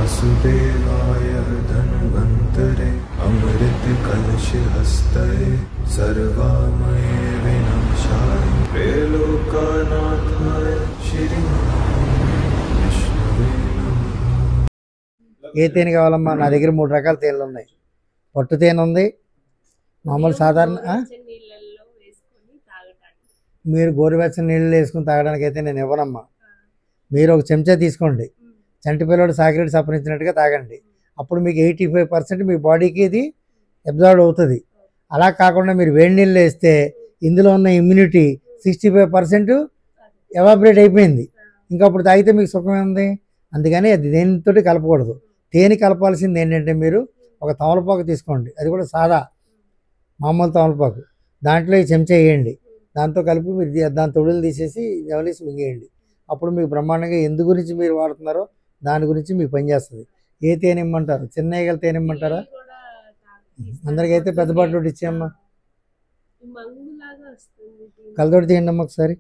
वासुदेवाय धन्वन्तरे अमृत कलश हस्तये सर्वामये विनाशाय त्रैलोकानाथाय श्री विष्णवे नमः ఏ తేనె కావాలమ్మా నా దగ్గర మూడు రకాల తేనెలు ఉన్నాయి పట్టు తేనె ఉంది మామూలు సాధారణ ఆ? గోరువెచ్చని నీళ్ళల్లో వేసుకొని తాగటానికి మీరు గోరువెచ్చని నీళ్ళు వేసుకుని తాగడానికి అయితే నేను ఇవ్వనమ్మా మీరు ఒక చెంచా తీసుకోండి చంటి పిల్లడు సాకిరెడ్డి సపరించినట్టుగా తాగండి అప్పుడు మీకు ఎయిటీ ఫైవ్ పర్సెంట్ మీ బాడీకి ఇది అబ్జర్వ్ అవుతుంది అలా కాకుండా మీరు వేడి నీళ్ళు వేస్తే ఇందులో ఉన్న immunity sixty five percent evaporate అయిపోయింది ఇంకా అప్పుడు తాగితే మీకు సుఖం ఉంది అందుకని అది దేనితోటి కలపకూడదు తేనె కలపాల్సింది ఏంటంటే మీరు ఒక తమలపాకు తీసుకోండి అది కూడా సాదా మామూలు తమలపాకు దాంట్లో ఈ చెంచా వేయండి దాంతో కలిపి మీరు ది- దాని తొడులు తీసేసి జవలేసి మింగేయండి అప్పుడు మీకు బ్రహ్మాండంగా ఎందు గురించి మీరు వాడుతున్నారో దాని గురించి మీకు పనిచేస్తుంది ఏ తేనె ఇమ్మంటారు చిన్న ఈగల తేనె ఇమ్మంటారా పిల్లలు కూడా తాగు- అందరికైతే పెద్ద బాటిల్ ఇచ్చేయమ్మా ఈ మంగులాగా వస్తుంది దీని. కలదోటి తీయండి అమ్మ ఒకసారి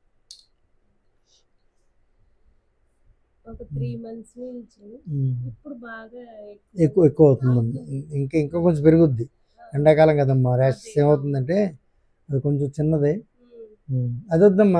ఒక త్రీ మంత్స్ నుంచి ఉమ్. ఇప్పుడు బాగా ఎక్కువ ఎక్కువ అవుతుందమ్మా ఇంకా ఇంకా కొంచెం పెరుగుద్ది ఎండాకాలం కదమ్మా ర్యాషెస్ ఏమవుతుందంటే అది కొంచెం చిన్నదే ఉమ్. ఉమ్. అది వద్దమ్మా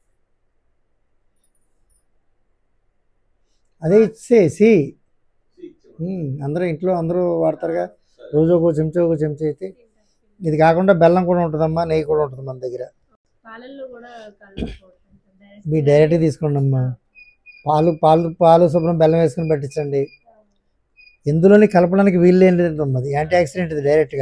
అదే ఇచ్చేసి ఉమ్, అందరూ ఇంట్లో అందరూ వాడతారుగా రోజు ఒక చెంచా ఒక చెంచా అయితే ఇది కాకుండా బెల్లం కూడా ఉంటుందమ్మా నెయ్యి కూడా ఉంటుంది మన దగ్గర పాలల్లో కూడా కలపకూడదు డైరెక్ట్ మీ డైరెక్ట్ తీసుకోండి అమ్మా పాలు పాలు పాలు శుభ్రం బెల్లం వేసుకుని పట్టించండి ఎందులోని కలపడానికి వీలు ఏంటిది అది యాంటీ ఆక్సిడెంట్ ఇది డైరెక్ట్గా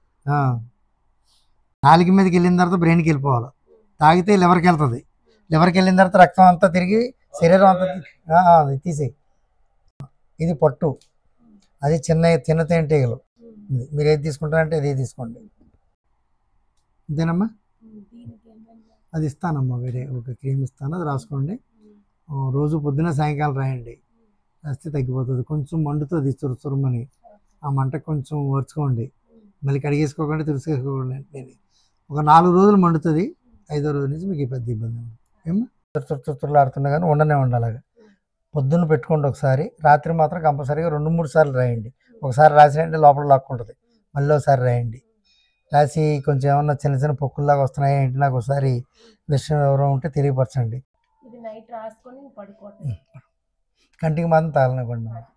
నాలుగు మీదకి వెళ్ళిన తర్వాత బ్రెయిన్కి వెళ్ళిపోవాలి తాగితే లివర్కి వెళ్తుంది లివర్కి వెళ్ళిన తర్వాత రక్తం అంతా తిరిగి శరీరం అంతా తి- ఆ, ఆ, అది తీసేయి ఇది పట్టు అది చిన్న చిన్న తేనెటీగలు ఇది. మీరు ఏది తీసుకుంటారంటే ఇది తీసుకోండి అంతేనమ్మా దీనికి ఏమన్నా అది ఇస్తానమ్మా వేరే ఒక క్రీమ్ ఇస్తాను అది రాసుకోండి ఆ, రోజు పొద్దున సాయంకాలం రాయండి రాస్తే తగ్గిపోతుంది కొంచెం మండుతుంది చురుచురుమని ఆ మంట కొంచెం ఓర్చుకోండి మళ్ళీ కడిగేసుకోకుండా తుడిసేసుకోకండి నేను ఒక నాలుగు రోజులు మండుతుంది ఐదో రోజు నుంచి మీకు ఈ పెద్ద ఇబ్బంది ఉండదు ఏమో చురుచురులు ఆడుతున్నా కానీ ఉండనే ఉండాలి అలాగా పొద్దున్న పెట్టుకోండి ఒకసారి రాత్రి మాత్రం కంపల్సరీగా రెండు మూడు సార్లు రాయండి ఒకసారి రాసినంటే లోపల లాక్కుంటుంది మళ్ళీ ఒకసారి రాయండి రాసి కొంచెం ఏమన్నా చిన్న చిన్న పొక్కుల్లాగా వస్తున్నాయి ఏంటి నాకు ఒకసారి విషయం ఎవరో ఉంటే తెలియపరచండి ఇది నైట్ రాసుకొని పడుకోవటం కంటికి మాత్రం తాగలనివ్వండి